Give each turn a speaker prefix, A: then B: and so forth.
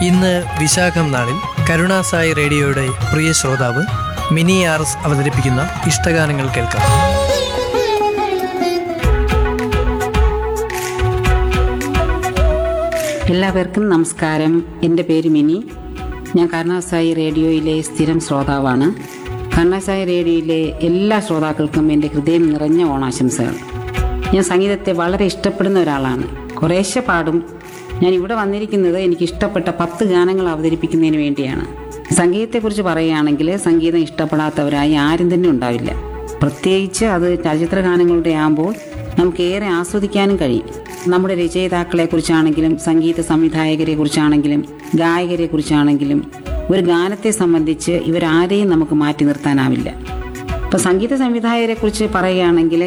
A: ഇന്ന് വിശാഖം നാളിൽ കരുണാസായി റേഡിയോയുടെ പ്രിയ ശ്രോതാവ് മിനി ആർ എസ് അവതരിപ്പിക്കുന്ന ഇഷ്ടഗാനങ്ങൾ കേൾക്കാം
B: എല്ലാവർക്കും നമസ്കാരം എൻ്റെ പേര് മിനി ഞാൻ കരുണാസായി റേഡിയോയിലെ സ്ഥിരം ശ്രോതാവാണ് കരുണാസായി റേഡിയോയിലെ എല്ലാ ശ്രോതാക്കൾക്കും എൻ്റെ ഹൃദയം നിറഞ്ഞ ഓണാശംസകൾ ഞാൻ സംഗീതത്തെ വളരെ ഇഷ്ടപ്പെടുന്ന ഒരാളാണ് കുറേശ്ശെ പാടും ഞാൻ ഇവിടെ വന്നിരിക്കുന്നത് എനിക്ക് ഇഷ്ടപ്പെട്ട പത്ത് ഗാനങ്ങൾ അവതരിപ്പിക്കുന്നതിന് വേണ്ടിയാണ് സംഗീതത്തെക്കുറിച്ച് പറയുകയാണെങ്കിൽ സംഗീതം ഇഷ്ടപ്പെടാത്തവരായി ആരും തന്നെ ഉണ്ടാവില്ല പ്രത്യേകിച്ച് അത് ചലച്ചിത്ര ഗാനങ്ങളുടെ ആകുമ്പോൾ നമുക്ക് ഏറെ ആസ്വദിക്കാനും കഴിയും നമ്മുടെ രചയിതാക്കളെ കുറിച്ചാണെങ്കിലും സംഗീത സംവിധായകരെ കുറിച്ചാണെങ്കിലും ഗായകരെ കുറിച്ചാണെങ്കിലും ഒരു ഗാനത്തെ സംബന്ധിച്ച് ഇവരാരെയും നമുക്ക് മാറ്റി നിർത്താനാവില്ല ഇപ്പൊ സംഗീത സംവിധായകരെ കുറിച്ച് പറയുകയാണെങ്കിൽ